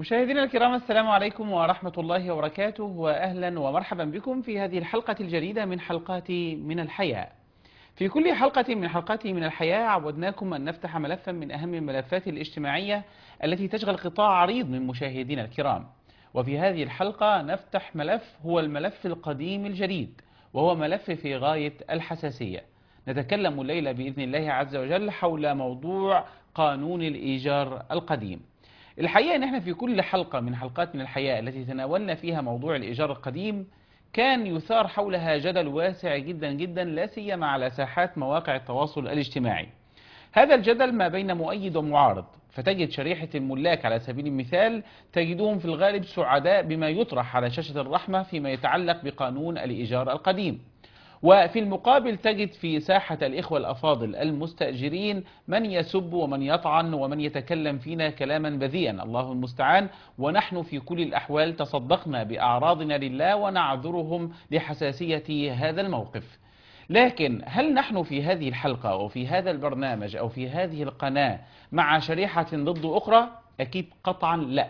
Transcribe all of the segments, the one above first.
مشاهدينا الكرام السلام عليكم ورحمة الله وبركاته وأهلا ومرحبا بكم في هذه الحلقة الجديدة من حلقات من الحياة في كل حلقة من حلقات من الحياة عودناكم أن نفتح ملفا من أهم الملفات الاجتماعية التي تشغل قطاع عريض من مشاهدينا الكرام وفي هذه الحلقة نفتح ملف هو الملف القديم الجديد وهو ملف في غاية الحساسية نتكلم الليلة بإذن الله عز وجل حول موضوع قانون الإيجار القديم الحقيقة ان احنا في كل حلقة من حلقات من الحياة التي تناولنا فيها موضوع الإيجار القديم كان يثار حولها جدل واسع جدا جدا لا سيما على ساحات مواقع التواصل الاجتماعي هذا الجدل ما بين مؤيد ومعارض فتجد شريحة الملاك على سبيل المثال تجدهم في الغالب سعداء بما يطرح على شاشة الرحمة فيما يتعلق بقانون الإيجار القديم وفي المقابل تجد في ساحة الإخوة الأفاضل المستأجرين من يسب ومن يطعن ومن يتكلم فينا كلاما بذيئا الله المستعان ونحن في كل الأحوال تصدقنا بأعراضنا لله ونعذرهم لحساسية هذا الموقف لكن هل نحن في هذه الحلقة أو في هذا البرنامج أو في هذه القناة مع شريحة ضد أخرى أكيد قطعا لا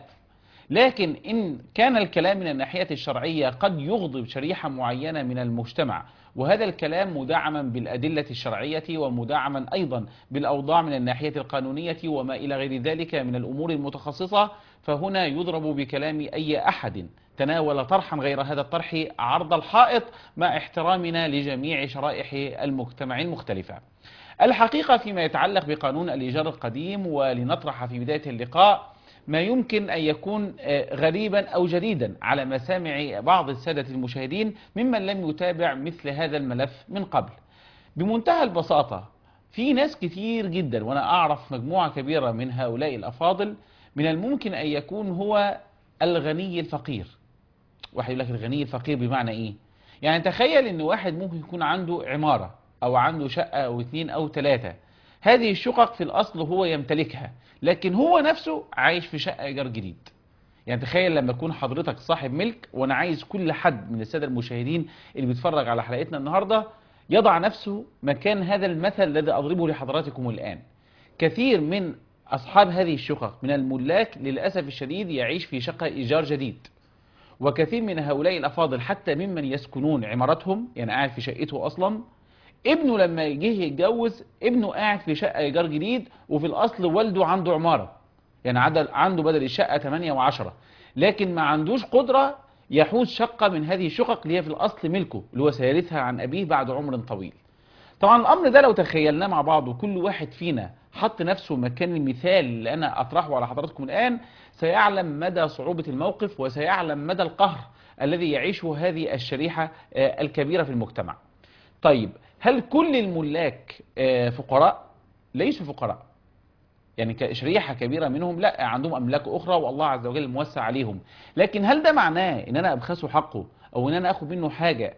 لكن إن كان الكلام من الناحية الشرعية قد يغضب شريحة معينة من المجتمع وهذا الكلام مدعما بالأدلة الشرعية ومدعما أيضا بالأوضاع من الناحية القانونية وما إلى غير ذلك من الأمور المتخصصة فهنا يضرب بكلام أي أحد تناول طرحا غير هذا الطرح عرض الحائط مع احترامنا لجميع شرائح المجتمع المختلفة الحقيقة فيما يتعلق بقانون الإيجار القديم ولنطرح في بداية اللقاء ما يمكن أن يكون غريبا أو جديدا على مسامع بعض السادة المشاهدين ممن لم يتابع مثل هذا الملف من قبل بمنتهى البساطة في ناس كتير جدا وأنا أعرف مجموعة كبيرة من هؤلاء الأفاضل من الممكن أن يكون هو الغني الفقير واحد يقول لك الغني الفقير بمعنى إيه يعني تخيل أن واحد ممكن يكون عنده عمارة أو عنده شقة أو اثنين أو ثلاثة هذه الشقق في الأصل هو يمتلكها لكن هو نفسه عايش في شقة إيجار جديد يعني تخيل لما يكون حضرتك صاحب ملك وأنا عايز كل حد من السادة المشاهدين اللي بيتفرج على حلقتنا النهاردة يضع نفسه مكان هذا المثل الذي أضربه لحضراتكم الآن كثير من أصحاب هذه الشقق من الملاك للأسف الشديد يعيش في شقة إيجار جديد وكثير من هؤلاء الأفاضل حتى ممن يسكنون عمارتهم يعني قاعد في شقته أصلا ابنه لما جه يتجوز ابنه قاعد في شقة إيجار جديد وفي الأصل والده عنده عمارة يعني عدل عنده بدل الشقة 8 و10 لكن ما عندوش قدرة يحوز شقة من هذه الشقق اللي هي في الأصل ملكه اللي هو سيرثها عن أبيه بعد عمر طويل طبعا الأمر ده لو تخيلناه مع بعض وكل واحد فينا حط نفسه مكان المثال اللي أنا أطرحه على حضراتكم الآن سيعلم مدى صعوبة الموقف وسيعلم مدى القهر الذي يعيشه هذه الشريحة الكبيرة في المجتمع طيب هل كل الملاك فقراء ليسوا فقراء يعني شريحة كبيرة منهم لا عندهم أملاك أخرى والله عز وجل موسع عليهم لكن هل ده معناه إن أنا أبخسه حقه أو إن أنا أخذ منه حاجة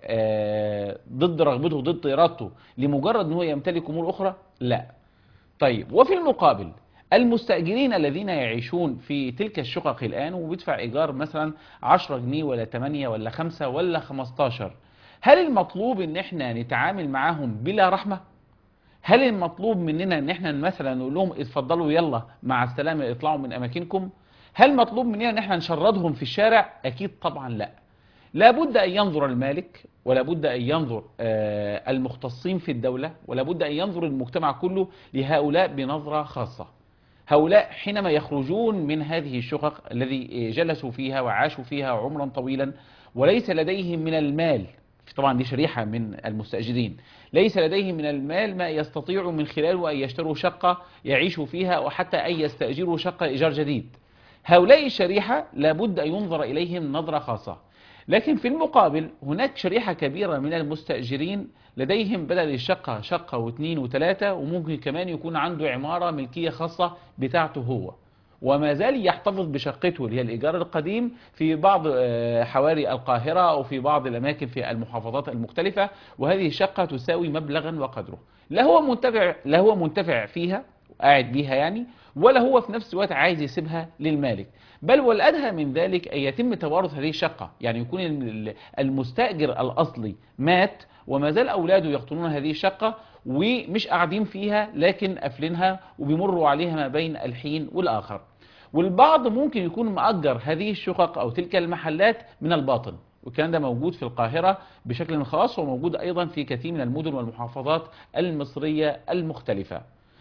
ضد رغبته ضد إرادته لمجرد أن هو يمتلك أمور أخرى لا طيب وفي المقابل المستأجرين الذين يعيشون في تلك الشقق الآن وبيدفع إيجار مثلا 10 جنيه ولا 8 ولا 5 ولا 15 هل المطلوب ان احنا نتعامل معاهم بلا رحمة هل المطلوب مننا ان احنا مثلا نقول لهم اتفضلوا يلا مع السلامة اطلعوا من اماكنكم هل مطلوب مننا ان احنا نشردهم في الشارع اكيد طبعا لا لابد ان ينظر المالك ولا بد ان ينظر المختصين في الدولة ولا بد ان ينظر المجتمع كله لهؤلاء بنظرة خاصة هؤلاء حينما يخرجون من هذه الشقق الذي جلسوا فيها وعاشوا فيها عمرا طويلا وليس لديهم من المال طبعا دي شريحة من المستأجرين ليس لديهم من المال ما يستطيعوا من خلاله أن يشتروا شقة يعيشوا فيها وحتى أن يستأجروا شقة إيجار جديد هؤلاء الشريحة لابد أن ينظر إليهم نظرة خاصة لكن في المقابل هناك شريحة كبيرة من المستأجرين لديهم بدل الشقة شقة واثنين وثلاثة وممكن كمان يكون عنده عمارة ملكية خاصة بتاعته هو وما زال يحتفظ بشقته اللي هي الإيجار القديم في بعض حواري القاهرة أو في بعض الأماكن في المحافظات المختلفة وهذه الشقة تساوي مبلغا وقدره لا هو منتفع, لا هو منتفع فيها قاعد بيها يعني ولا هو في نفس الوقت عايز يسيبها للمالك بل والأدهى من ذلك أن يتم توارث هذه الشقة يعني يكون المستأجر الأصلي مات وما زال أولاده يقطنون هذه الشقة ومش قاعدين فيها لكن قافلينها وبيمروا عليها ما بين الحين والآخر والبعض ممكن يكون مأجر هذه الشقق أو تلك المحلات من الباطن والكلام ده موجود في القاهرة بشكل خاص وموجود أيضا في كثير من المدن والمحافظات المصرية المختلفة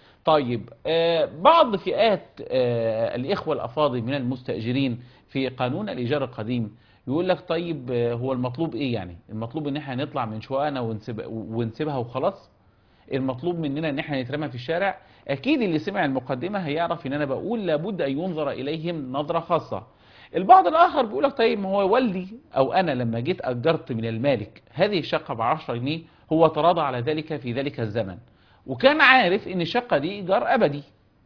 طيب آه، بعض فئات آه، الإخوة الأفاضل من المستأجرين في قانون الإيجار القديم يقول لك طيب آه، هو المطلوب إيه يعني المطلوب إن احنا نطلع من شققنا ونسيب ونسيبها وخلاص المطلوب مننا ان احنا نترمى في الشارع اكيد اللي سمع المقدمه هيعرف ان انا بقول لابد ان ينظر اليهم نظره خاصه البعض الاخر بيقول لك طيب ما هو والدي او انا لما جيت اجرت من المالك هذه الشقه ب 10 جنيه هو تراضى على ذلك في ذلك الزمن وكان عارف ان الشقه دي ايجار ابدي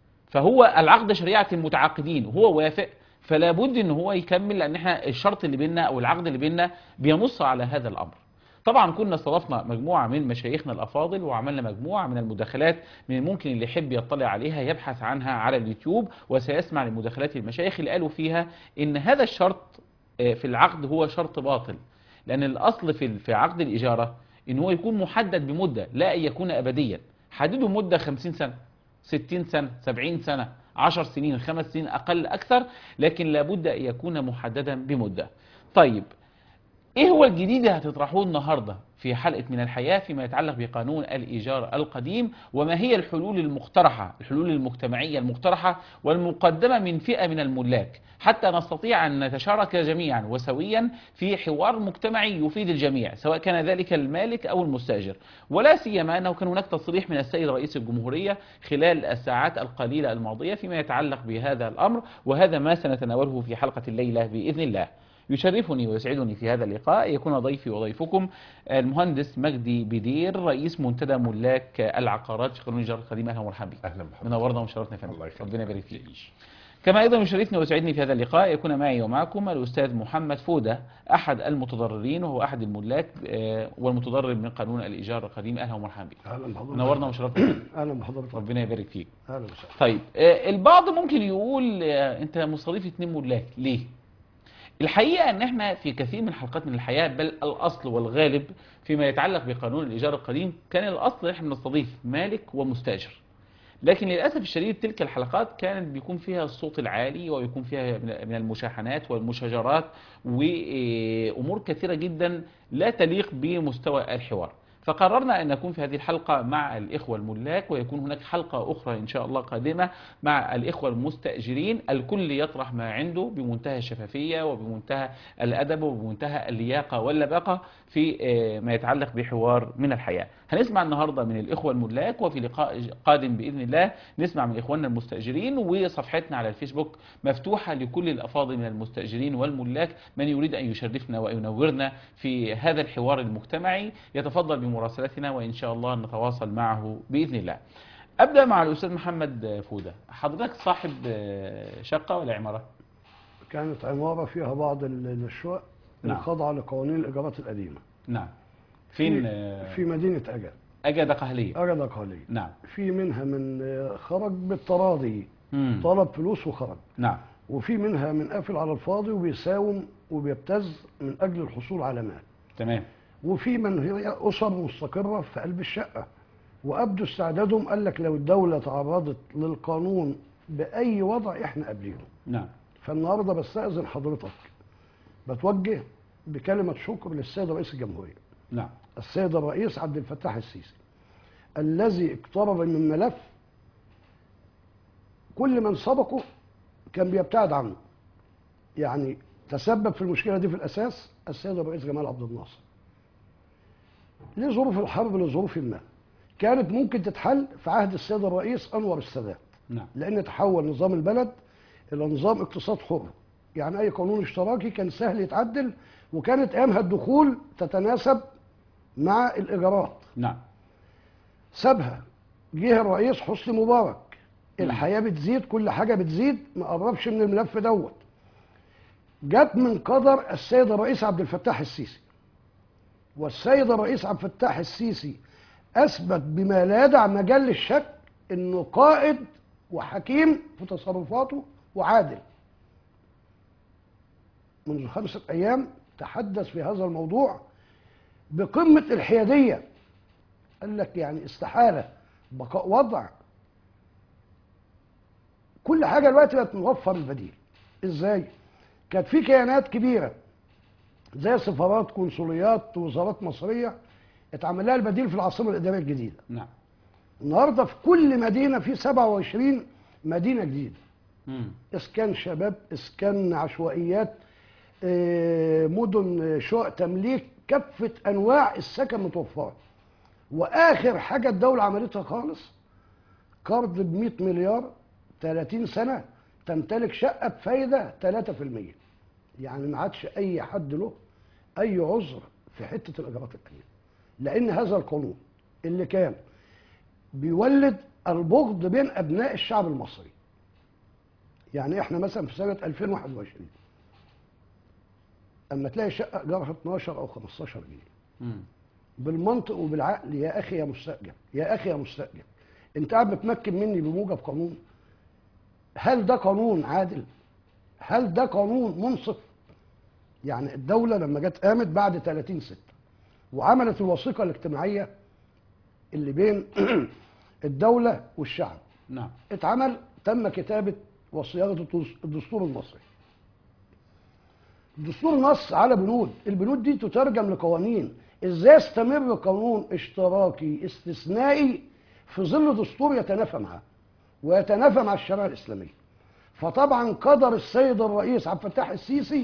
فهو العقد شريعه المتعاقدين وهو وافق فلا بد ان هو يكمل لان احنا الشرط اللي بيننا او العقد اللي بيننا بينص على هذا الامر طبعا كنا استضفنا مجموعة من مشايخنا الأفاضل وعملنا مجموعة من المداخلات من الممكن اللي يحب يطلع عليها يبحث عنها على اليوتيوب وسيسمع لمداخلات المشايخ اللي قالوا فيها إن هذا الشرط آه، في العقد هو شرط باطل لأن الأصل في في عقد الإجارة إن هو يكون محدد بمدة لا أن يكون أبديا حددوا مدة 50 سنة 60 سنة 70 سنة 10 سنين خمس سنين أقل أكثر لكن لابد أن يكون محددا بمدة طيب ايه هو الجديد اللي هتطرحوه النهارده في حلقه من الحياه فيما يتعلق بقانون الايجار القديم وما هي الحلول المقترحه الحلول المجتمعيه المقترحه والمقدمه من فئه من الملاك حتى نستطيع ان نتشارك جميعا وسويا في حوار مجتمعي يفيد الجميع سواء كان ذلك المالك او المستاجر ولا سيما انه كان هناك تصريح من السيد رئيس الجمهوريه خلال الساعات القليله الماضيه فيما يتعلق بهذا الامر وهذا ما سنتناوله في حلقه الليله باذن الله يشرفني ويسعدني في هذا اللقاء يكون ضيفي وضيفكم المهندس مجدي بدير رئيس منتدى ملاك العقارات في قانون الإيجار القديم اهلا ومرحبا بك اهلا بحضرتك منورنا وشرفنا يا فندم الله يخليك. ربنا يبارك فيك كما ايضا يشرفني ويسعدني في هذا اللقاء يكون معي ومعكم الاستاذ محمد فوده احد المتضررين وهو احد الملاك آه، والمتضرر من قانون الايجار القديم اهلا ومرحبا بك اهلا بحضرتك منورنا وشرفنا اهلا بحضرتك ربنا يبارك فيك اهلا وسهلا طيب آه، البعض ممكن يقول آه، انت مستضيف اتنين ملاك ليه الحقيقة ان احنا في كثير من حلقات من الحياة بل الاصل والغالب فيما يتعلق بقانون الايجار القديم كان الاصل ان احنا نستضيف مالك ومستاجر لكن للاسف الشديد تلك الحلقات كانت بيكون فيها الصوت العالي ويكون فيها من من المشاحنات والمشاجرات وامور كثيره جدا لا تليق بمستوى الحوار فقررنا ان نكون في هذه الحلقه مع الاخوه الملاك ويكون هناك حلقه اخرى ان شاء الله قادمه مع الاخوه المستاجرين الكل يطرح ما عنده بمنتهى الشفافيه وبمنتهى الادب وبمنتهى اللياقه واللباقه في آه، ما يتعلق بحوار من الحياه. هنسمع النهارده من الاخوه الملاك وفي لقاء قادم باذن الله نسمع من اخواننا المستاجرين وصفحتنا على الفيسبوك مفتوحه لكل الافاضل من المستاجرين والملاك من يريد ان يشرفنا وينورنا في هذا الحوار المجتمعي يتفضل بمراسلتنا وان شاء الله نتواصل معه باذن الله. ابدا مع الاستاذ محمد فوده، حضرتك صاحب آه، شقه ولا عماره؟ كانت عماره فيها بعض ال- الشقق نعم. الخاضعه لقوانين الايجارات القديمه نعم. فين في, آه، في مدينه اجا اجا قهليه؟ اجا قهليه نعم. في منها من آه، خرج بالتراضي مم. طلب فلوس وخرج نعم. وفي منها من قافل على الفاضي وبيساوم وبيبتز من اجل الحصول على مال تمام. وفي من هي اسر مستقره في قلب الشقه وابدوا استعدادهم قال لك لو الدوله تعرضت للقانون باي وضع احنا قابلينه نعم. فالنهارده بستأذن حضرتك بتوجه بكلمة شكر للسيد رئيس الجمهورية نعم. السيد الرئيس عبد الفتاح السيسي الذي اقترب من ملف كل من سبقه كان بيبتعد عنه يعني تسبب في المشكلة دي في الأساس السيد الرئيس جمال عبد الناصر لظروف الحرب لظروف ما كانت ممكن تتحل في عهد السيد الرئيس أنور السادات نعم. لان تحول نظام البلد الى نظام اقتصاد حر يعني اي قانون اشتراكي كان سهل يتعدل وكانت ايامها الدخول تتناسب مع الايجارات نعم. سابها جه الرئيس حسني مبارك الحياه بتزيد كل حاجه بتزيد ما قربش من الملف دوت جت من قدر السيد الرئيس عبد الفتاح السيسي والسيد الرئيس عبد الفتاح السيسي اثبت بما لا يدع مجال للشك انه قائد وحكيم في تصرفاته وعادل منذ خمسة أيام تحدث في هذا الموضوع بقمة الحيادية قال لك يعني استحالة بقاء وضع كل حاجه دلوقتي بقت موفر البديل ازاي كانت في كيانات كبيره زي سفارات قنصليات وزارات مصريه اتعمل لها البديل في العاصمه الاداريه الجديده نعم النهارده في كل مدينه في 27 مدينه جديده مم. اسكان شباب اسكان عشوائيات آه، مدن آه، شقق تمليك كافه انواع السكن متوفره واخر حاجه الدوله عملتها خالص قرض ب 100 مليار 30 سنه تمتلك شقه بفايده 3% يعني ما عادش اي حد له اي عذر في حته الاجارات القليله لان هذا القانون اللي كان بيولد البغض بين ابناء الشعب المصري يعني احنا مثلا في سنه 2021 اما تلاقي شقه ايجارها 12 او 15 جنيه مم. بالمنطق وبالعقل يا اخي يا مستاجر يا اخي يا مستاجر انت قاعد متمكن مني بموجب قانون هل ده قانون عادل هل ده قانون منصف يعني الدوله لما جت قامت بعد 30 6 وعملت الوثيقه الاجتماعيه اللي بين الدوله والشعب نعم اتعمل تم كتابة وصياغة الدس- الدستور المصري الدستور نص على بنود البنود دي تترجم لقوانين ازاي يستمر قانون اشتراكي استثنائي في ظل دستور يتنافى معاه ويتنافى مع الشريعة الإسلامية فطبعا قدر السيد الرئيس عبد الفتاح السيسي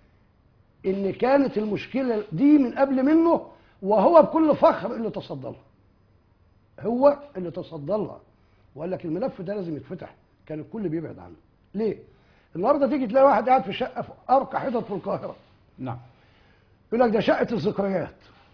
ان كانت المشكلة دي من قبل منه وهو بكل فخر اللي تصدى لها هو اللي تصدى لها وقال لك الملف ده لازم يتفتح كان الكل بيبعد عنه ليه النهارده تيجي تلاقي واحد قاعد في شقه في ارقى حتت في القاهره نعم يقول لك ده شقه الذكريات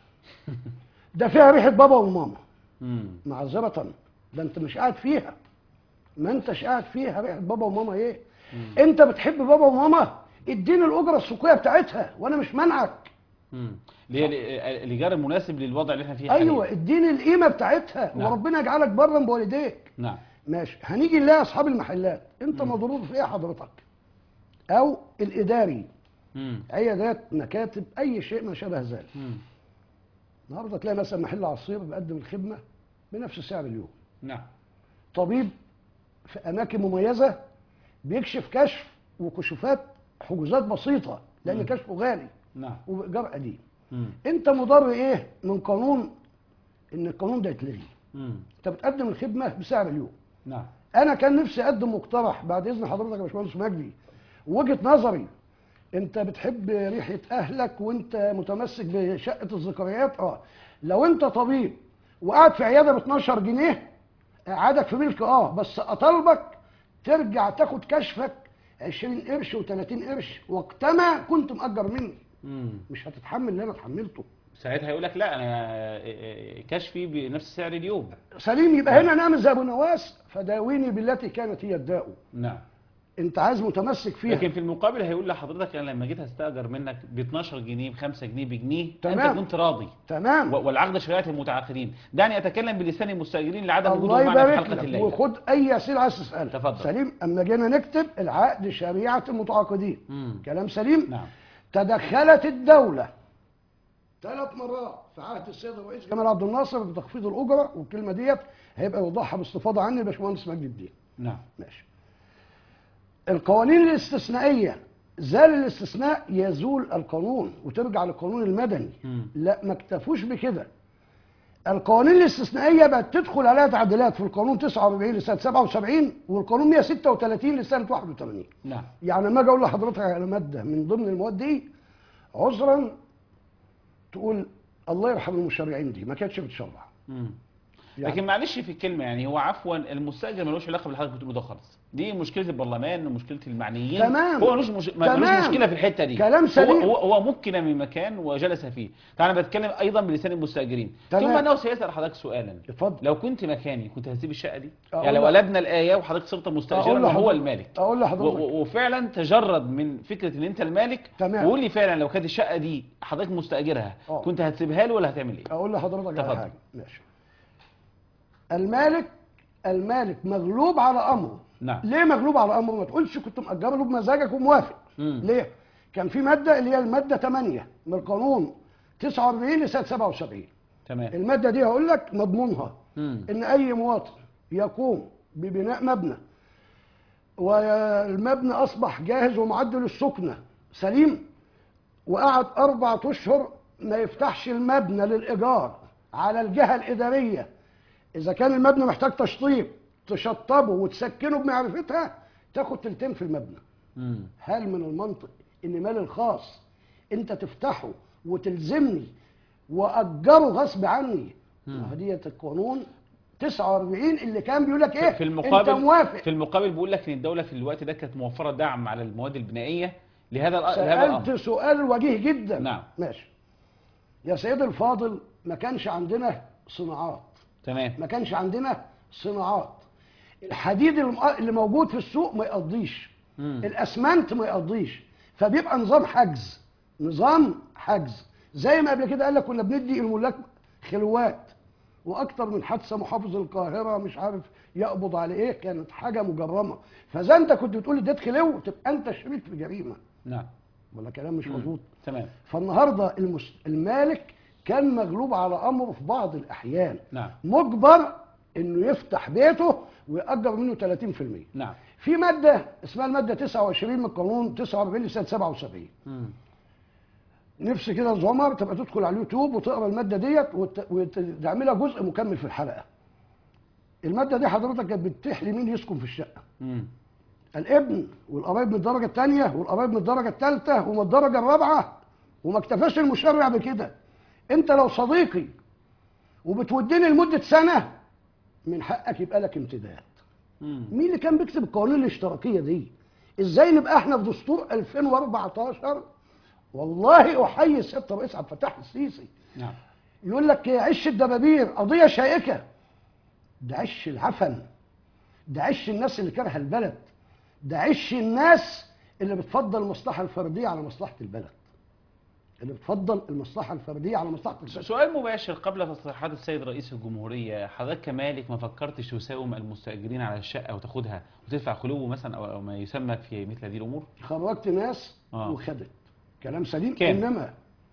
ده فيها ريحه بابا وماما مم. معذره ده انت مش قاعد فيها ما انتش قاعد فيها ريحه بابا وماما ايه انت بتحب بابا وماما اديني الاجره السوقيه بتاعتها وانا مش منعك مم. اللي هي ال- الايجار المناسب للوضع اللي احنا فيه ايوه حاليا. اديني القيمه بتاعتها نعم. وربنا يجعلك برا بوالديك نعم ماشي هنيجي نلاقي اصحاب المحلات انت مضرور في ايه حضرتك او الاداري مم. عيادات مكاتب اي شيء ما شابه ذلك مم. النهارده تلاقي مثلا محل عصير بيقدم الخدمه بنفس سعر اليوم نعم طبيب في اماكن مميزه بيكشف كشف وكشوفات حجوزات بسيطه لان مم. كشفه غالي نعم وبايجار قديم مم. انت مضر ايه من قانون ان القانون ده يتلغي مم. انت بتقدم الخدمه بسعر اليوم نعم انا كان نفسي اقدم مقترح بعد اذن حضرتك يا باشمهندس مجدي وجهه نظري انت بتحب ريحه اهلك وانت متمسك بشقه الذكريات اه لو انت طبيب وقاعد في عياده ب 12 جنيه قعدك في ملك اه بس اطالبك ترجع تاخد كشفك 20 قرش و30 قرش وقتما كنت مأجر مني مم. مش هتتحمل اللي انا اتحملته ساعتها هيقول لك لا انا آه، آه، كشفي بنفس سعر اليوم سليم يبقى هنا نعمل زي ابو نواس فداويني بالتي كانت هي الداء نعم انت عايز متمسك فيها لكن في المقابل هيقول لحضرتك انا لما جيت هستاجر منك ب 12 جنيه ب 5 جنيه بجنيه تمام. انت كنت راضي تمام و- والعقد شريعه المتعاقدين دعني اتكلم بلسان المستاجرين لعدم الله وجودهم معنا في يبارك حلقه لك الليله وخد اي اسئله عايز تسالها تفضل. سليم اما جينا نكتب العقد شريعه المتعاقدين مم. كلام سليم نعم تدخلت الدوله ثلاث مرات في عهد السيد الرئيس جمال عبد الناصر بتخفيض الاجره والكلمه ديت هيبقى يوضحها باستفاضه عني الباشمهندس مجدي الدين نعم ماشي القوانين الاستثنائيه زال الاستثناء يزول القانون وترجع للقانون المدني مم. لا ما اكتفوش بكده القوانين الاستثنائيه بقت تدخل عليها تعديلات في القانون 49 لسنه 77 والقانون 136 لسنه 81 نعم يعني لما اجي اقول لحضرتك على ماده من ضمن المواد دي عذرا تقول الله يرحم المشرعين دي ما كانتش بتشرع مم. يعني- لكن معلش في الكلمه يعني هو عفوا المستاجر ملوش علاقه باللي حضرتك بتقوله ده خالص دي مشكله البرلمان ومشكله المعنيين تمام. هو ملوش مش... ملوش تمام. مشكله في الحته دي كلام سليم. هو هو, هو مكن من مكان وجلس فيه فانا بتكلم ايضا بلسان المستاجرين تمام. ثم انه سيسال حضرتك سؤالا اتفضل لو كنت مكاني كنت هسيب الشقه دي أقول يعني لو لك- قلبنا الايه وحضرتك صرت مستاجرا أقول وهو لحضرتك- المالك أقول و- لحضرتك. و- وفعلا تجرد من فكره ان انت المالك تمام. وقول لي فعلا لو كانت الشقه دي حضرتك مستاجرها آه. كنت هتسيبها له ولا هتعمل ايه اقول لحضرتك على تفضل. حاجه ماشي المالك المالك مغلوب على امره نعم. ليه مغلوب على امره ما تقولش كنت مأجره له بمزاجك وموافق مم. ليه كان في ماده اللي هي الماده 8 من القانون 49 لسنه 77 تمام الماده دي هقول لك مضمونها مم. ان اي مواطن يقوم ببناء مبنى والمبنى اصبح جاهز ومعد للسكنه سليم وقعد اربع اشهر ما يفتحش المبنى للايجار على الجهه الاداريه اذا كان المبنى محتاج تشطيب تشطبه وتسكنه بمعرفتها تاخد تلتين في المبنى مم. هل من المنطق ان مالي الخاص انت تفتحه وتلزمني واجره غصب عني ما هي ديت القانون 49 اللي كان بيقول لك ايه في المقابل انت موافق في المقابل بيقول لك ان الدوله في الوقت ده كانت موفره دعم على المواد البنائيه لهذا الأ- لهذا سالت الامر سؤال وجيه جدا نعم. ماشي يا سيدي الفاضل ما كانش عندنا صناعات تمام ما كانش عندنا صناعات الحديد الم- اللي موجود في السوق ما يقضيش مم. الاسمنت ما يقضيش فبيبقى نظام حجز نظام حجز زي ما قبل كده قال لك كنا بندي الملاك خلوات واكتر من حادثه محافظ القاهره مش عارف يقبض على ايه كانت حاجه مجرمه فاذا انت كنت بتقول اديت خلو تبقى انت شريك في جريمه نعم ولا كلام مش مم. مظبوط تمام فالنهارده المس... المالك كان مغلوب على امره في بعض الاحيان نعم مجبر انه يفتح بيته ويأجر منه 30% نعم في ماده اسمها الماده 29 من القانون 49 لسنه 77 مم. نفسي كده زمر تبقى تدخل على اليوتيوب وتقرا الماده ديت وت- وتعملها جزء مكمل في الحلقه الماده دي حضرتك كانت بتتيح لمين يسكن في الشقه مم. الابن والقرايب من الدرجه الثانيه والقرايب من الدرجه الثالثه ومن الدرجه الرابعه وما اكتفاش المشرع بكده انت لو صديقي وبتوديني لمده سنه من حقك يبقى لك امتداد مم. مين اللي كان بيكتب القوانين الاشتراكيه دي ازاي نبقى احنا في دستور 2014 والله احيي سياده الرئيس عبد الفتاح السيسي نعم يقول لك عش الدبابير قضيه شائكه ده عش العفن ده عش الناس اللي كارهه البلد ده عش الناس اللي بتفضل المصلحه الفرديه على مصلحه البلد اللي بتفضل المصلحه الفرديه على مصلحه البلد سؤال مباشر قبل تصريحات السيد رئيس الجمهورية حضرتك كمالك ما فكرتش تساوم المستأجرين على الشقة وتاخدها وتدفع خلو مثلا أو أو ما يسمى في مثل هذه الأمور؟ خرجت ناس آه. وخدت كلام سليم كام؟ انما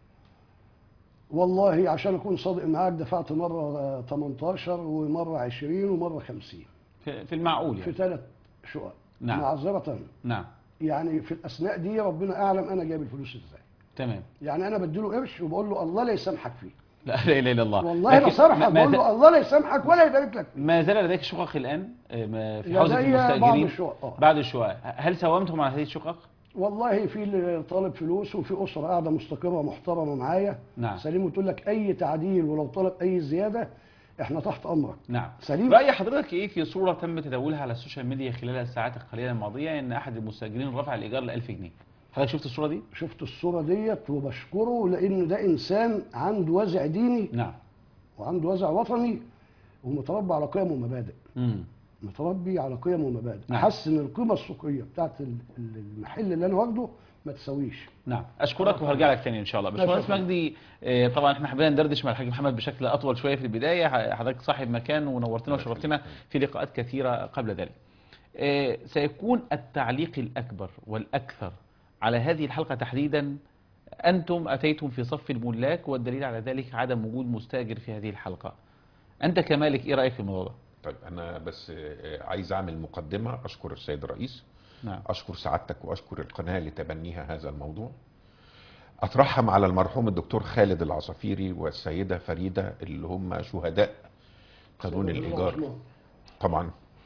والله عشان اكون صادق معاك دفعت مره آه، 18 ومره 20 ومره 50 في في المعقول في يعني ثلاث شقق نعم. معذره نعم يعني في الاثناء دي ربنا اعلم انا جايب الفلوس ازاي تمام يعني انا بديله قرش وبقول له الله لا يسامحك فيه لا لا إله إلا الله والله لكن بصراحه ما- ما بقول زال- له الله لا يسامحك ولا يبارك لك فيه ما زال لديك شقق الآن آه، ما في لدي حوزة بعض المستأجرين الشقق، آه. بعد الشقق هل ساومتهم على هذه الشقق؟ والله في اللي طالب فلوس وفي اسره قاعده مستقره محترمه معايا نعم. سليم وتقول لك اي تعديل ولو طلب اي زياده احنا تحت امرك نعم سليم. رأي حضرتك ايه في صورة تم تداولها على السوشيال ميديا خلال الساعات القليلة الماضية ان احد المستأجرين رفع الإيجار ل 1000 جنيه حضرتك شفت الصورة دي؟ شفت الصوره ديت وبشكره لان ده انسان عنده وازع ديني نعم وعنده وازع وطني ومتربي على قيم ومبادئ امم متربي على قيم ومبادئ نعم. حس ان القيمه السوقيه بتاعت ال- ال- المحل اللي انا واخده ما تساويش نعم اشكرك وهرجع لك تاني ان شاء الله ماشي. باشمهندس مجدي آه، طبعا احنا حبينا ندردش مع الحاج محمد بشكل اطول شويه في البدايه ح- حضرتك صاحب مكان ونورتنا وشرفتنا في لقاءات كثيره قبل ذلك آه، سيكون التعليق الاكبر والاكثر على هذه الحلقه تحديدا انتم اتيتم في صف الملاك والدليل على ذلك عدم وجود مستاجر في هذه الحلقه انت كمالك ايه رايك في الموضوع ده طيب انا بس آه، عايز اعمل مقدمه اشكر السيد الرئيس نعم اشكر سعادتك واشكر القناه لتبنيها هذا الموضوع اترحم على المرحوم الدكتور خالد العصافيري والسيده فريده اللي هم شهداء قانون الايجار طبعا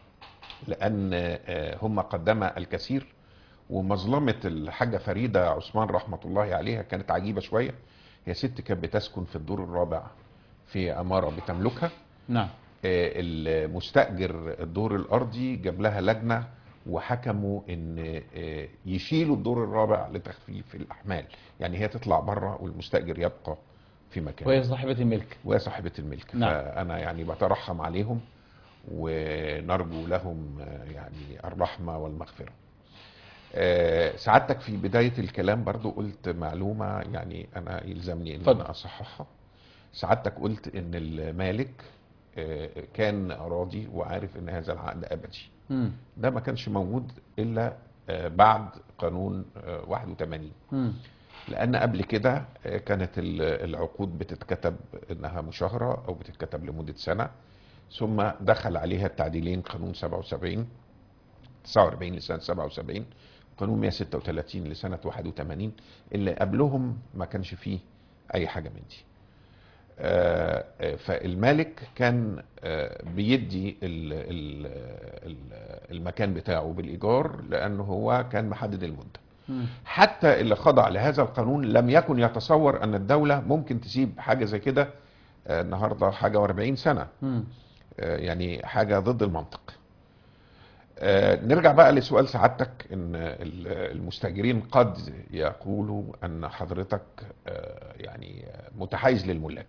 لان آه، هم قدما الكثير ومظلمه الحاجه فريده عثمان رحمه الله عليها كانت عجيبه شويه هي ست كانت بتسكن في الدور الرابع في عماره بتملكها نعم آه، المستأجر الدور الأرضي جاب لها لجنة وحكموا إن آه، يشيلوا الدور الرابع لتخفيف الأحمال يعني هي تطلع بره والمستأجر يبقى في مكانه وهي صاحبه الملك وهي صاحبة الملك نعم. فأنا يعني بترحم عليهم ونرجو لهم آه، يعني الرحمة والمغفرة آه، سعادتك في بداية الكلام برضو قلت معلومة يعني أنا يلزمني إن اتفضل. أنا أصححها سعادتك قلت إن المالك آه، كان راضي وعارف إن هذا العقد أبدي امم ده ما كانش موجود إلا آه، بعد قانون آه، 81 امم لان قبل كده آه، كانت ال- العقود بتتكتب انها مشاهره او بتتكتب لمده سنه ثم دخل عليها التعديلين قانون 77 49 لسنه 77 قانون 136 لسنه 81 اللي قبلهم ما كانش فيه اي حاجه من دي آه، آه، فالمالك كان آه، بيدي ال- ال- ال- المكان بتاعه بالايجار لانه هو كان محدد المده مم. حتى اللي خضع لهذا القانون لم يكن يتصور ان الدوله ممكن تسيب حاجه زي كده آه، النهارده حاجه و40 سنه مم. آه، يعني حاجه ضد المنطق آه، نرجع بقى لسؤال سعادتك ان ال- المستاجرين قد يقولوا ان حضرتك آه، يعني متحيز للملاك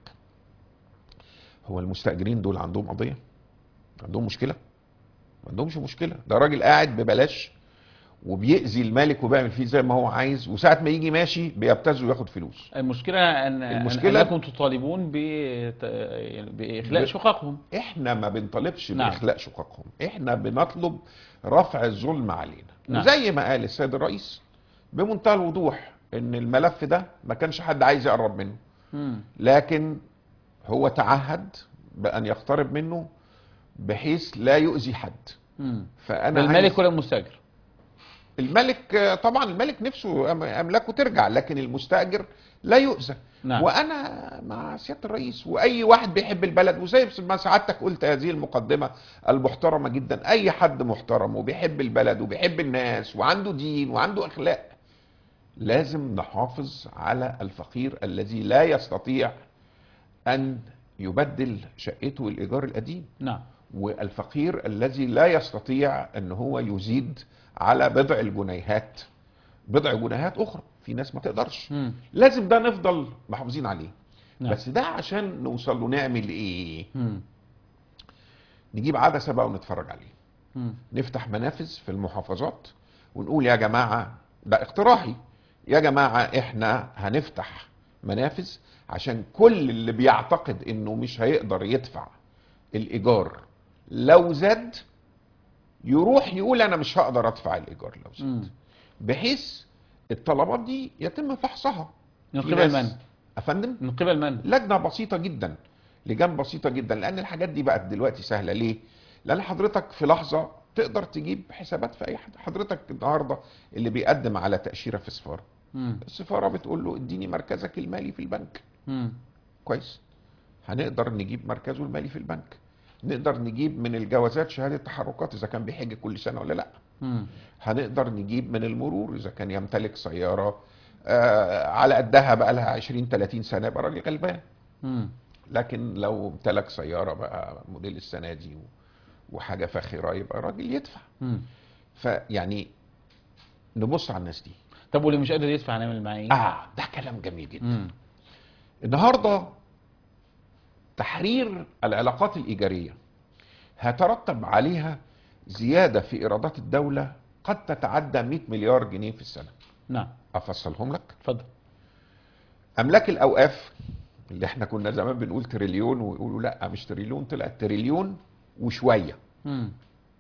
هو المستاجرين دول عندهم قضيه عندهم مشكله ما عندهمش مشكله ده راجل قاعد ببلاش وبيأذي المالك وبيعمل فيه زي ما هو عايز وساعة ما يجي ماشي بيبتز وياخد فلوس المشكلة أن المشكلة- أنكم تطالبون ب- يعني بإخلاء ب- شققهم احنا ما بنطالبش نعم. باخلاء شققهم احنا بنطلب رفع الظلم علينا نعم. زي ما قال السيد الرئيس بمنتهى الوضوح ان الملف ده ما كانش حد عايز يقرب منه مم. لكن هو تعهد بان يقترب منه بحيث لا يؤذي حد مم. فانا ده المالك عايز- ولا المستاجر الملك آه، طبعا الملك نفسه أم- املاكه ترجع لكن المستاجر لا يؤذى نعم. وانا مع سياده الرئيس واي واحد بيحب البلد وزي ما سعادتك قلت هذه المقدمه المحترمه جدا اي حد محترم وبيحب البلد وبيحب الناس وعنده دين وعنده اخلاق لازم نحافظ على الفقير الذي لا يستطيع ان يبدل شقته الايجار القديم نعم والفقير الذي لا يستطيع ان هو يزيد على بضع الجنيهات بضع جنيهات اخرى في ناس ما تقدرش مم. لازم ده نفضل محافظين عليه نعم. بس ده عشان نوصل له نعمل ايه مم. نجيب عدسه بقى ونتفرج عليه مم. نفتح منافذ في المحافظات ونقول يا جماعه ده اقتراحي يا جماعه احنا هنفتح منافذ عشان كل اللي بيعتقد انه مش هيقدر يدفع الايجار لو زاد يروح يقول انا مش هقدر ادفع الايجار لو زاد مم. بحيث الطلبات دي يتم فحصها من في قبل ناس- من؟ افندم من قبل من؟ لجنه بسيطه جدا لجان بسيطه جدا لان الحاجات دي بقت دلوقتي سهله ليه لان حضرتك في لحظه تقدر تجيب حسابات في اي حد حضرتك النهارده اللي بيقدم على تاشيره في سفاره مم. السفاره بتقول له اديني مركزك المالي في البنك مم. كويس هنقدر نجيب مركزه المالي في البنك نقدر نجيب من الجوازات شهاده تحركات اذا كان بيحج كل سنه ولا لا مم. هنقدر نجيب من المرور اذا كان يمتلك سياره آه على قدها بقى لها 20 30 سنه يبقى راجل غلبان مم. لكن لو امتلك سياره بقى موديل السنه دي و- وحاجه فاخره يبقى راجل يدفع مم. فيعني نبص على الناس دي طب واللي مش قادر يدفع هنعمل معاه ايه؟ اه ده كلام جميل جدا مم. النهارده تحرير العلاقات الايجاريه هيترتب عليها زياده في ايرادات الدوله قد تتعدى 100 مليار جنيه في السنه نعم افصلهم لك اتفضل املاك الاوقاف اللي احنا كنا زمان بنقول تريليون ويقولوا لا مش تريليون طلع تريليون وشويه مم.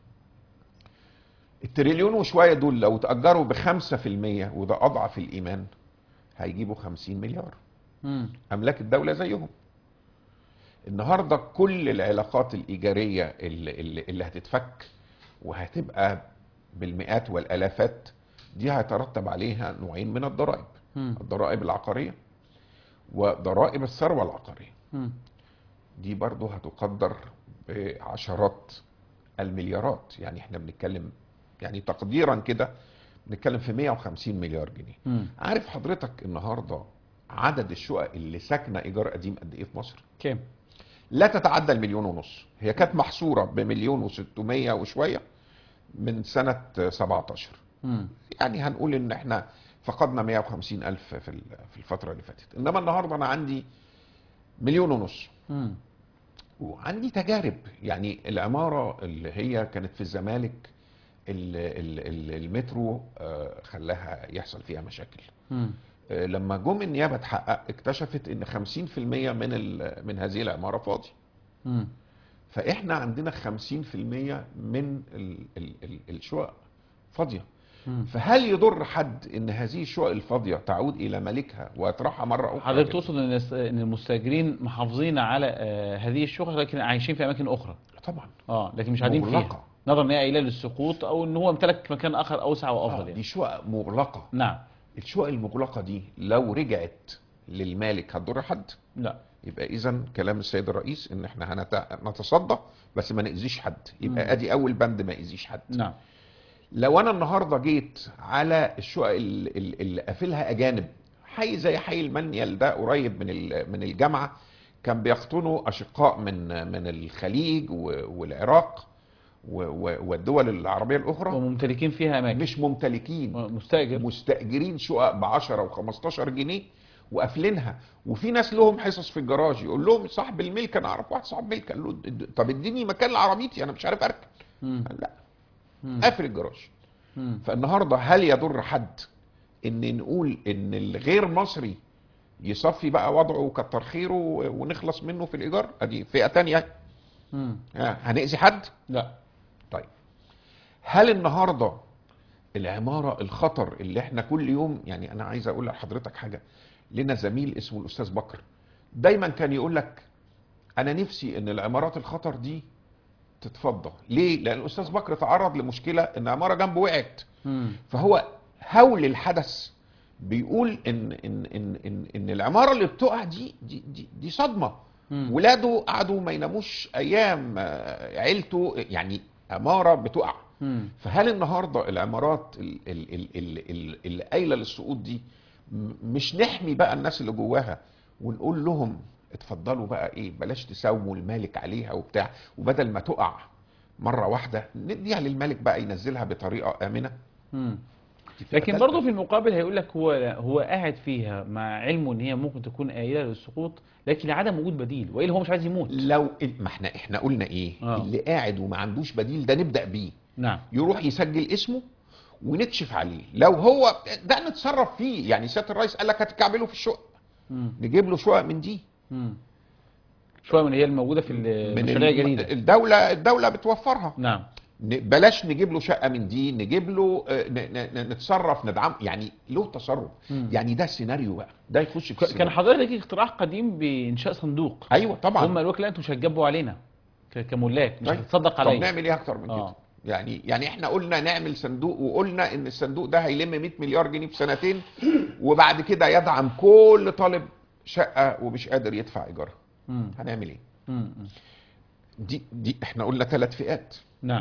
التريليون وشويه دول لو تاجروا بخمسة في المية وده اضعف الايمان هيجيبوا خمسين مليار مم. املاك الدوله زيهم النهارده كل العلاقات الايجاريه اللي, اللي, اللي هتتفك وهتبقى بالمئات والالافات دي هيترتب عليها نوعين من الضرائب مم. الضرائب العقاريه وضرائب الثروه العقاريه مم. دي برضه هتقدر بعشرات المليارات يعني احنا بنتكلم يعني تقديرا كده بنتكلم في 150 مليار جنيه مم. عارف حضرتك النهارده عدد الشقق اللي ساكنه ايجار قديم قد ايه في مصر كام؟ لا تتعدى المليون ونص هي كانت محصوره بمليون وستمية وشويه من سنه 17 مم. يعني هنقول ان احنا فقدنا 150 الف في ال- في الفتره اللي فاتت انما النهارده انا عندي مليون ونص مم. وعندي تجارب يعني العمارة اللي هي كانت في الزمالك ال- ال- ال- المترو آه، خلاها يحصل فيها مشاكل مم. آه، لما جم النيابة تحقق اكتشفت ان 50% من ال- من هذه العمارة فاضي مم. فاحنا عندنا 50% من ال- ال- ال- الشقق فاضية مم. فهل يضر حد ان هذه الشقق الفاضية تعود الى مالكها ويطرحها مرة اخرى حضرتك تقصد ان الس- ان المستاجرين محافظين على آه، هذه الشقق لكن عايشين في اماكن اخرى طبعا اه لكن مش قاعدين فيها مغلقة نظرا ان هي قايله للسقوط او ان هو امتلك مكان اخر اوسع وافضل آه يعني دي شقق مغلقه نعم الشقق المغلقه دي لو رجعت للمالك هتضر حد لا يبقى اذا كلام السيد الرئيس ان احنا هنت- هنتصدى بس ما ناذيش حد يبقى مم. ادي اول بند ما يأذيش حد نعم لو انا النهارده جيت على الشقق ال- ال- اللي قافلها اجانب حي زي حي المنيل ده قريب من ال- من الجامعه كان بيقطنوا اشقاء من من الخليج و- والعراق و- و- والدول العربيه الاخرى وممتلكين فيها اماكن مش ممتلكين مستاجر مستاجرين شقق ب 10 و15 جنيه وقافلينها وفي ناس لهم حصص في الجراج يقول لهم صاحب الملك انا اعرف واحد صاحب ملك قال له "اد- طب اديني مكان لعربيتي انا مش عارف اركن مم. قال لا مم. قافل الجراج مم. فالنهارده هل يضر حد ان نقول ان الغير مصري يصفي بقى وضعه وكتر خيره ونخلص منه في الايجار ادي فئه تانية مم. ها، هنأذي حد لا طيب هل النهارده العماره الخطر اللي احنا كل يوم يعني انا عايز اقول لحضرتك حاجه لنا زميل اسمه الاستاذ بكر دايما كان يقول لك انا نفسي ان العمارات الخطر دي تتفضى ليه لان الاستاذ بكر تعرض لمشكله ان عماره جنبه وقعت مم. فهو هول الحدث بيقول ان ان ان ان, إن العماره اللي بتقع دي دي دي, دي صدمه مم. ولاده قعدوا ما يناموش ايام آه، عيلته يعني عماره بتقع مم. فهل النهارده العمارات ال- ال- ال- ال- ال- اللي قايله للسقوط دي م- مش نحمي بقى الناس اللي جواها ونقول لهم اتفضلوا بقى ايه بلاش تساوموا المالك عليها وبتاع وبدل ما تقع مره واحده نديها للمالك بقى ينزلها بطريقه امنه مم. دي فئة لكن تالتة. برضه في المقابل هيقول لك هو هو قاعد فيها مع علمه ان هي ممكن تكون قايله للسقوط لكن لعدم وجود بديل والا هو مش عايز يموت لو ما احنا احنا قلنا ايه آه. اللي قاعد وما عندوش بديل ده نبدا بيه نعم يروح يسجل اسمه ونكشف عليه لو هو ده نتصرف فيه يعني سياده الرئيس قال لك هتكعبله في الشقق مم. نجيب له شقق من دي مم. شويه من اللي هي الموجوده في من المشاريع الم- الجديده الدوله الدوله بتوفرها نعم ن- بلاش نجيب له شقه من دي نجيب له آه، ن- ن- ن- نتصرف ندعم يعني له تصرف مم. يعني ده سيناريو بقى ده يخش في ك- كان السيناريو. حضرتك ليك اقتراح قديم بانشاء صندوق ايوه طبعا هم قالوا لك لا انتوا مش هتجبوا علينا ك- كملاك مش طيب. هتتصدق طب عليا نعمل ايه اكتر من آه. كده يعني يعني احنا قلنا نعمل صندوق وقلنا ان الصندوق ده هيلم 100 مليار جنيه في سنتين وبعد كده يدعم كل طالب شقه ومش قادر يدفع ايجارها مم. هنعمل ايه مم. مم. دي دي احنا قلنا ثلاث فئات نعم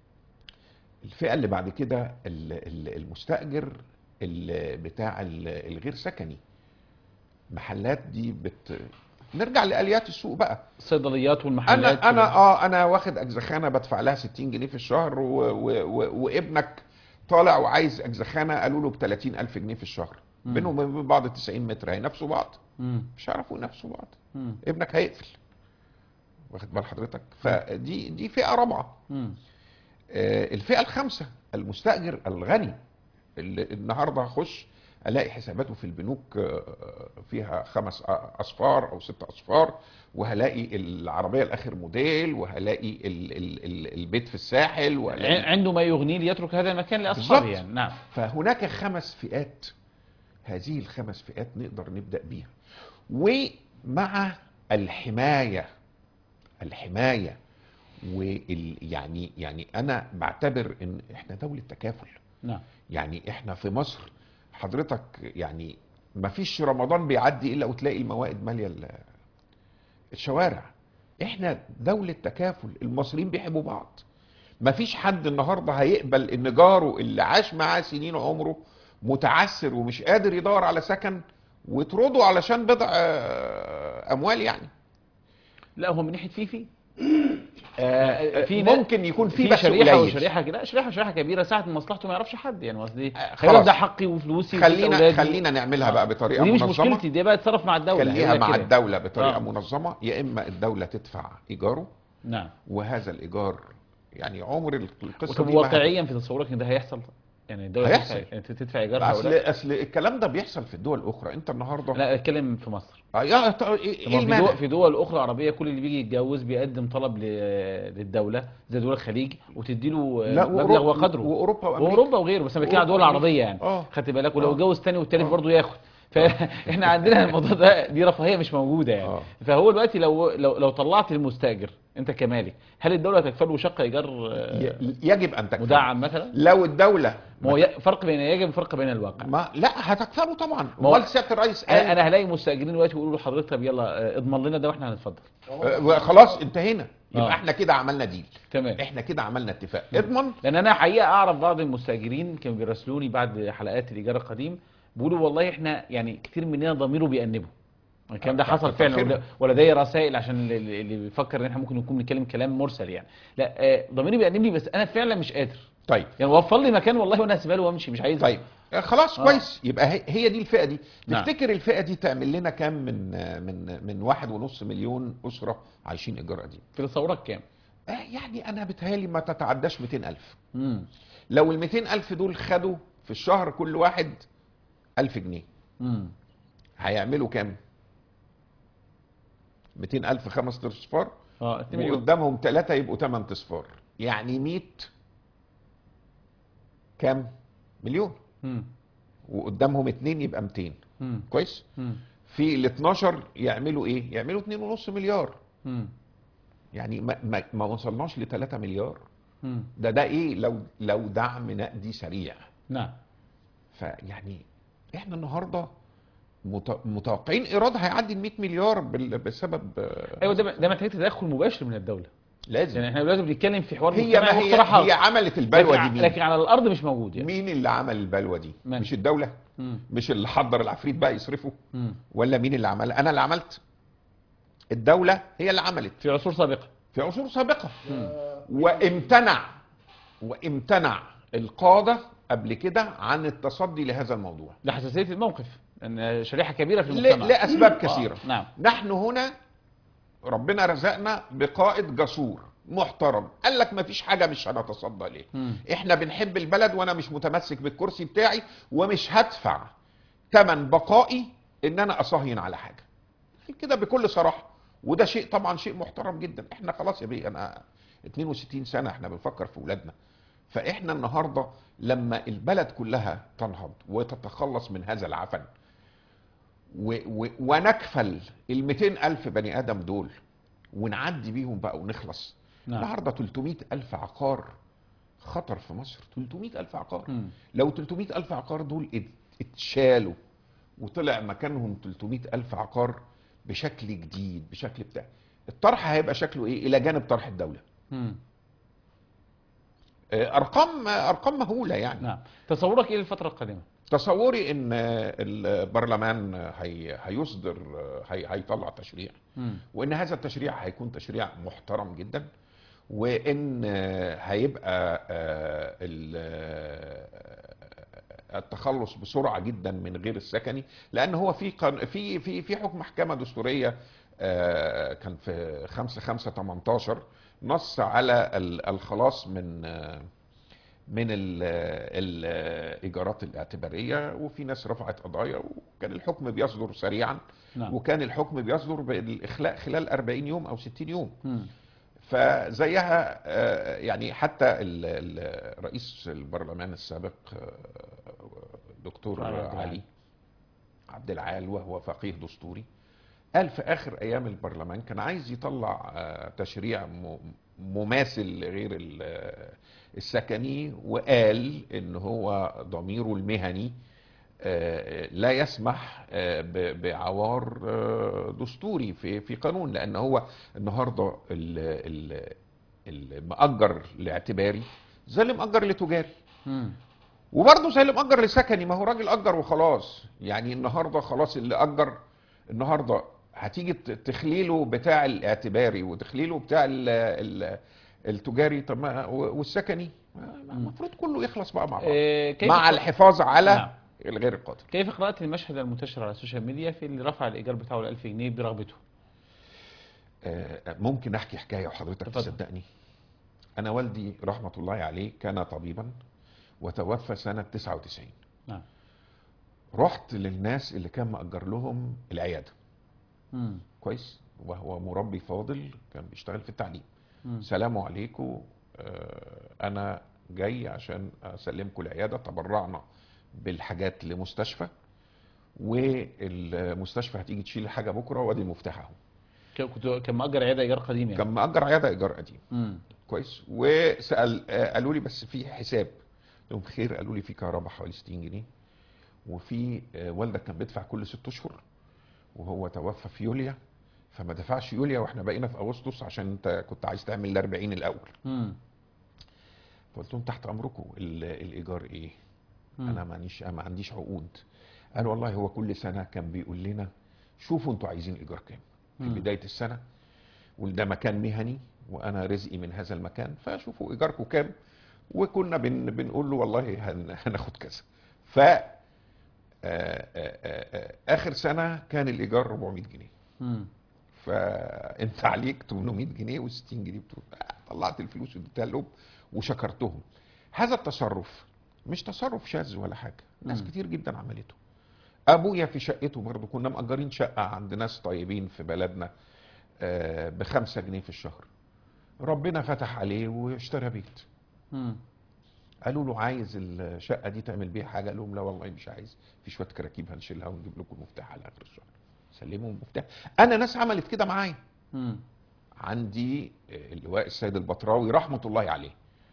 الفئه اللي بعد كده ال- ال- المستاجر ال- بتاع ال- الغير سكني محلات دي بت نرجع لاليات السوق بقى الصيدليات والمحلات انا انا اه انا واخد اجزخانه بدفع لها 60 جنيه في الشهر و و و وابنك طالع وعايز اجزخانه قالوا له ب 30000 جنيه في الشهر مم. بينهم وبين بعض 90 متر هينافسوا بعض مم. مش هيعرفوا ينافسوا بعض مم. ابنك هيقفل واخد بال حضرتك فدي دي فئه رابعه مم. آه، الفئه الخامسه المستاجر الغني اللي النهارده هخش الاقي حساباته في البنوك آه، فيها خمس اصفار او ست اصفار وهلاقي العربيه الاخر موديل وهلاقي ال ال ال البيت في الساحل ع- وهلاقي عنده ما يغنيه ليترك هذا المكان لاصحابه بالظبط. يعني نعم فهناك خمس فئات هذه الخمس فئات نقدر نبدا بيها ومع الحمايه الحمايه وال يعني يعني انا بعتبر ان احنا دوله تكافل نعم يعني احنا في مصر حضرتك يعني ما فيش رمضان بيعدي الا وتلاقي الموائد ماليه ال- الشوارع احنا دولة تكافل المصريين بيحبوا بعض ما فيش حد النهاردة هيقبل ان جاره اللي عاش معاه سنين عمره متعسر ومش قادر يدور على سكن وترده علشان بضع آه، اموال يعني لا هو من ناحيه فيفي آه، في نا- ممكن يكون في في بس شريحه قليل. وشريحه كده لا شريحه شريحه كبيره ساعه مصلحته ما يعرفش حد يعني قصدي آه، خلاص خلاص. ده حقي وفلوسي وفلوس خلينا أولادي. خلينا نعملها بقى بطريقه ودي مش منظمه مشكلتي دي بقى اتصرف مع الدوله خليها هيقول لك مع كده. الدوله بطريقه آه. منظمه يا اما الدوله تدفع ايجاره نعم وهذا الايجار يعني عمر القصه طب دي ما واقعيا في تصورك ان ده هيحصل يعني الدوله هيحصل. تدفع- انت تدفع ايجار اصل هؤلاء اصل الكلام ده بيحصل في الدول الاخرى انت النهارده لا اتكلم في مصر آه، يا ط- ايه طب إيه في المانع دول في دول اخرى عربيه كل اللي بيجي يتجوز بيقدم طلب ل- للدوله زي دول الخليج وتدي له لا، مبلغ وأوروبا- وقدره واوروبا وامريكا واوروبا وغيره بس انا بتكلم على الدول أوروبا العربيه يعني اه خدت بالك ولو آه. اتجوز تاني والتالت آه. برضه ياخد فاحنا عندنا الموضوع ده دي رفاهيه مش موجوده يعني آه. فهو دلوقتي لو لو لو طلعت المستاجر انت كمالك هل الدوله تكفله شقه ايجار آه، ي- يجب ان تكفل مدعم مثلا لو الدوله ما هو ي- فرق بين يجب فرق بين الواقع ما لا هتكفله طبعا ما هو- امال سياده الرئيس انا قال انا هلاقي مستاجرين دلوقتي يقولوا له حضرتك طب يلا آه، اضمن لنا ده واحنا هنتفضل آه، خلاص انتهينا يبقى آه. احنا كده عملنا ديل تمام احنا كده عملنا اتفاق اضمن لان انا حقيقه اعرف بعض المستاجرين كانوا بيراسلوني بعد حلقات الايجار القديم بيقولوا والله احنا يعني كتير مننا ضميره بيأنبه الكلام ده آه، حصل كتر فعلا خيرهم. ولا- ولدي رسائل عشان اللي اللي بيفكر ان احنا ممكن نكون بنتكلم كلام مرسل يعني لا آه، ضميري بيأنبني بس انا فعلا مش قادر طيب يعني وفر لي مكان والله وانا هسيبها له وامشي مش عايز طيب آه، خلاص آه. كويس يبقى هي- هي دي الفئه دي نعم. تفتكر الفئه دي تعمل لنا كام من آه، من من واحد ونص مليون اسره عايشين ايجار قديم في تصورك كام؟ آه، يعني انا بتهيالي ما تتعداش 200000 امم لو ال 200000 دول خدوا في الشهر كل واحد 1000 جنيه امم هيعملوا كام 200000 خمس اصفار اه 2 مليون وقدامهم ثلاثة يبقوا 8 اصفار يعني 100 كام مليون امم وقدامهم اتنين يبقى 200 امم كويس امم في ال 12 يعملوا ايه يعملوا 2.5 مليار امم يعني ما, ما, ما وصلناش ل 3 مليار امم ده ده ايه لو لو دعم نقدي سريع نعم فيعني احنا النهارده مت- متوقعين ايراد هيعدي ال 100 مليار بال- بسبب آه، ايوه ده ده محتاج تدخل مباشر من الدوله لازم يعني احنا دلوقتي بنتكلم في حوار هي مجتمعي ما هي واقتراحات. هي عملت البلوه دي لكن, مين؟ لكن على الارض مش موجود يعني مين اللي عمل البلوه دي؟ من؟ مش الدوله؟ مم. مش اللي حضر العفريت بقى يصرفه؟ مم. ولا مين اللي عمل؟ انا اللي عملت. الدوله هي اللي عملت في عصور سابقه في عصور سابقه وامتنع وامتنع القاده قبل كده عن التصدي لهذا الموضوع لحساسيه الموقف ان شريحه كبيره في ل- المجتمع لاسباب آه، كثيره نعم نحن هنا ربنا رزقنا بقائد جسور محترم قال لك ما فيش حاجه مش هنتصدى ليه مم. احنا بنحب البلد وانا مش متمسك بالكرسي بتاعي ومش هدفع ثمن بقائي ان انا اصهين على حاجه كده بكل صراحه وده شيء طبعا شيء محترم جدا احنا خلاص يا بيه انا 62 سنه احنا بنفكر في اولادنا فاحنا النهارده لما البلد كلها تنهض وتتخلص من هذا العفن و و ونكفل ال 200 الف بني ادم دول ونعدي بيهم بقى ونخلص نعم. النهارده 300 الف عقار خطر في مصر 300 الف عقار مم. لو 300 الف عقار دول ات- اتشالوا وطلع مكانهم 300 الف عقار بشكل جديد بشكل بتاع الطرح هيبقى شكله ايه الى جانب طرح الدوله مم. آه، ارقام ارقام مهوله يعني نعم تصورك ايه للفتره القادمه تصوري ان البرلمان هي هيصدر هي هيطلع تشريع مم. وان هذا التشريع هيكون تشريع محترم جدا وان هيبقى آه، ال- التخلص بسرعه جدا من غير السكني لان هو في قان- في في في حكم محكمه دستوريه آه، كان في 5 5 18 نص على ال- الخلاص من آه، من ال- الايجارات الاعتباريه وفي ناس رفعت قضايا وكان الحكم بيصدر سريعا نعم وكان الحكم بيصدر بالاخلاء خلال 40 يوم او 60 يوم مم. فزيها آه، يعني حتى ال- ال- رئيس البرلمان السابق آه، دكتور عبد العال. علي عبد العال وهو فقيه دستوري قال في اخر ايام البرلمان كان عايز يطلع آه، تشريع م- مماثل لغير ال- السكني وقال ان هو ضميره المهني آه، لا يسمح آه، ب- بعوار آه، دستوري في في قانون لان هو النهارده ال- ال- المأجر الاعتباري زي اللي مأجر لتجاري مم. وبرضه زي اللي مأجر لسكني ما هو راجل أجر وخلاص يعني النهارده خلاص اللي أجر النهارده هتيجي ت- تخليله بتاع الاعتباري وتخليله بتاع ال ال التجاري طب ما و- والسكني ما- المفروض كله يخلص بقى مع بعض آه، كيف مع الحفاظ على نعم. الغير القادر كيف قرأت المشهد المنتشر على السوشيال ميديا في اللي رفع الإيجار بتاعه ل 1000 جنيه برغبته؟ آه، ممكن احكي حكايه وحضرتك اتفضل. تصدقني انا والدي رحمه الله عليه كان طبيبا وتوفى سنه 99 نعم رحت للناس اللي كان مأجر لهم العياده مم. كويس وهو مربي فاضل كان بيشتغل في التعليم مم. سلام عليكم آه، انا جاي عشان اسلمكم العياده تبرعنا بالحاجات لمستشفى والمستشفى هتيجي تشيل الحاجه بكره وادي مفتاح اهو ك- كنت كان مأجر عياده ايجار قديم يعني كان مأجر عياده ايجار قديم مم. كويس وسال آه، قالوا لي بس في حساب قلت لهم خير قالوا لي في كهرباء حوالي 60 جنيه وفي آه، والدك كان بيدفع كل ست اشهر وهو توفى في يوليا فما دفعش يوليا واحنا بقينا في اغسطس عشان انت كنت عايز تعمل ال 40 الاول مم. فقلت لهم تحت امركم ال- الايجار ايه؟ مم. انا مانيش ما عنديش عقود قال والله هو كل سنه كان بيقول لنا شوفوا انتوا عايزين ايجار كام في مم. بدايه السنه وده مكان مهني وانا رزقي من هذا المكان فشوفوا ايجاركم كام وكنا بن بنقول له والله هن هناخد كذا ف آه، آه، آه، آه، اخر سنه كان الايجار 400 جنيه مم. فانت عليك 800 جنيه و60 جنيه بتقول طلعت الفلوس واديتها لهم وشكرتهم هذا التصرف مش تصرف شاذ ولا حاجه ناس مم. كتير جدا عملته ابويا في شقته برضه كنا مأجرين شقه عند ناس طيبين في بلدنا آه، بخمسة جنيه في الشهر ربنا فتح عليه واشترى بيت مم. قالوا له عايز الشقه دي تعمل بيها حاجه قال لهم لا والله مش عايز في شويه كراكيب هنشيلها ونجيب لكم المفتاح على اخر الشهر سلموا المفتاح انا ناس عملت كده معايا مم. عندي اللواء السيد البطراوي رحمه الله عليه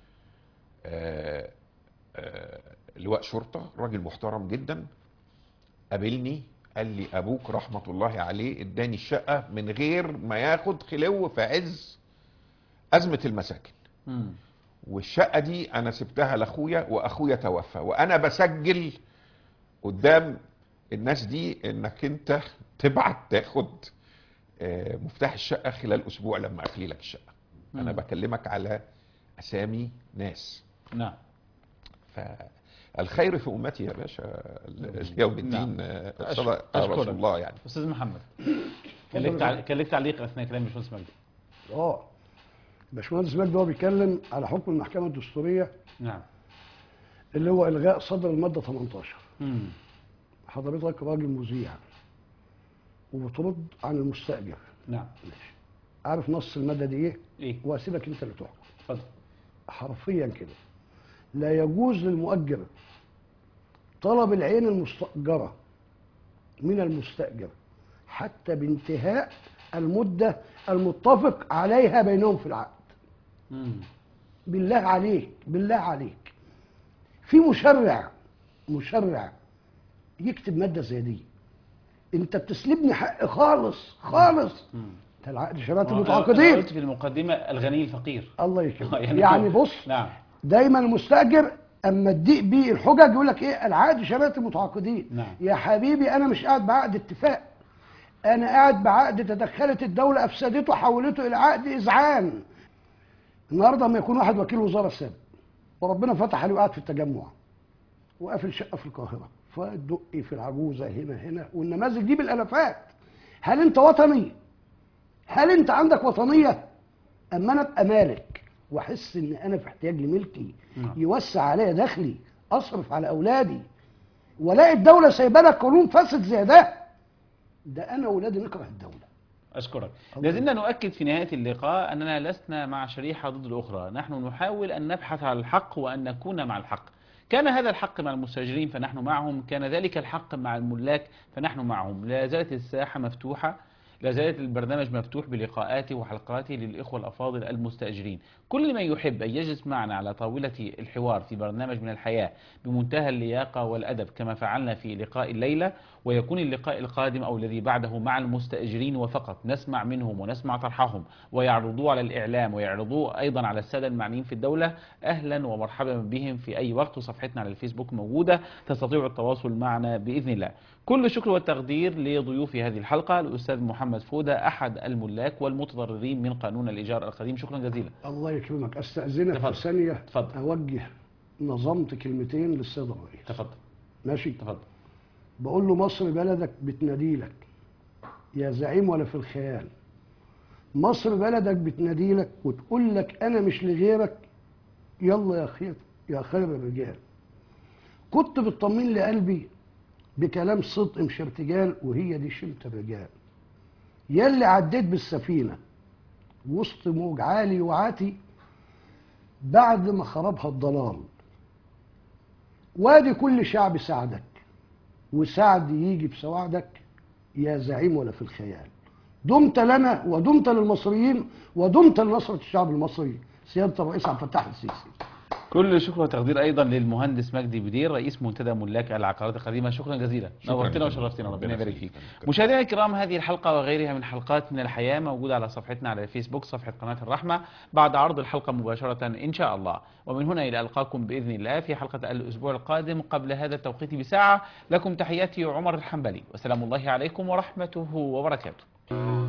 آه، آه، لواء شرطه راجل محترم جدا قابلني قال لي ابوك رحمه الله عليه اداني الشقه من غير ما ياخد خلو في عز ازمه المساكن مم. والشقه دي انا سبتها لاخويا واخويا توفى وانا بسجل قدام الناس دي انك انت تبعت تاخد آه، مفتاح الشقه خلال اسبوع لما اخلي لك الشقه انا مم. بكلمك على اسامي ناس نعم فالخير في امتي يا باشا ال- اليوم الدين آه، أشكر- صدق أشكرك. رسول الله يعني استاذ محمد كان لك تع- كان لك تعليق اثناء كلام الباشمهندس مجدي اه باشمهندس مجدي هو بيتكلم على حكم المحكمه الدستوريه نعم اللي هو الغاء صدر الماده 18 مم. حضرتك راجل مذيع وبترد عن المستاجر نعم عارف نص الماده دي ايه؟ ايه واسيبك انت اللي تحكم اتفضل حرفيا كده لا يجوز للمؤجر طلب العين المستأجرة من المستأجر حتى بانتهاء المدة المتفق عليها بينهم في العقد مم. بالله عليك بالله عليك في مشرع مشرع يكتب مادة زي دي انت بتسلبني حق خالص خالص مم. ده العقد شباب أنا المتعاقدين قلت في المقدمه الغني الفقير الله يكرمك يعني يعني هو- بص نعم دايما المستاجر اما تضيق بيه الحجج يقول لك ايه العقد شبكه المتعاقدين نعم. يا حبيبي انا مش قاعد بعقد اتفاق انا قاعد بعقد تدخلت الدوله افسدته حولته الى عقد اذعان النهارده لما يكون واحد وكيل وزاره سابق وربنا فتح عليه وقعد في التجمع وقافل شقه في القاهره فدقي في العجوزه هنا هنا والنماذج دي بالالافات هل انت وطني؟ هل انت عندك وطنيه؟ اما انا ابقى مالك واحس ان انا في احتياج لملكي نعم. يوسع عليا دخلي اصرف على اولادي والاقي الدوله سايبه لك قانون فاسد زي ده ده انا واولادي نكره الدوله أشكرك الله لازلنا نؤكد في نهاية اللقاء أننا لسنا مع شريحة ضد الأخرى نحن نحاول أن نبحث على الحق وأن نكون مع الحق كان هذا الحق مع المستأجرين فنحن معهم كان ذلك الحق مع الملاك فنحن معهم لا زالت الساحة مفتوحة لا زالت البرنامج مفتوح بلقاءاته وحلقاته للإخوة الأفاضل المستأجرين كل من يحب أن يجلس معنا على طاولة الحوار في برنامج من الحياة بمنتهى اللياقة والأدب كما فعلنا في لقاء الليلة ويكون اللقاء القادم أو الذي بعده مع المستأجرين وفقط نسمع منهم ونسمع طرحهم ويعرضوه على الإعلام ويعرضوه أيضا على السادة المعنيين في الدولة أهلا ومرحبا بهم في أي وقت وصفحتنا على الفيسبوك موجودة تستطيعوا التواصل معنا بإذن الله كل الشكر والتقدير لضيوف هذه الحلقة الأستاذ محمد فودة أحد الملاك والمتضررين من قانون الإيجار القديم شكرا جزيلا الله يكرمك استاذنك تفضل. في ثانيه تفضل. اوجه نظمت كلمتين للسيد الرئيس تفضل ماشي تفضل بقول له مصر بلدك بتناديلك يا زعيم ولا في الخيال مصر بلدك بتناديلك وتقول لك انا مش لغيرك يلا يا خير يا خير الرجال كنت بتطمن لي قلبي بكلام صدق مش ارتجال وهي دي شمت الرجال يلي عديت بالسفينة وسط موج عالي وعاتي بعد ما خربها الضلال وادي كل شعب ساعدك وسعد يجي بسواعدك يا زعيم ولا في الخيال دمت لنا ودمت للمصريين ودمت لنصرة الشعب المصري سيادة الرئيس عبد الفتاح السيسي كل الشكر والتقدير ايضا للمهندس مجدي بدير رئيس منتدى ملاك العقارات القديمه شكرا جزيلا شكراً نورتنا جزيلاً. وشرفتنا ربنا ربنا يبارك فيك يخليك. مشاهدينا الكرام هذه الحلقه وغيرها من حلقات من الحياه موجوده على صفحتنا على الفيسبوك صفحه قناه الرحمه بعد عرض الحلقه مباشره ان شاء الله ومن هنا الى القاكم باذن الله في حلقه الاسبوع القادم قبل هذا التوقيت بساعه لكم تحياتي عمر الحنبلي وسلام الله عليكم ورحمته وبركاته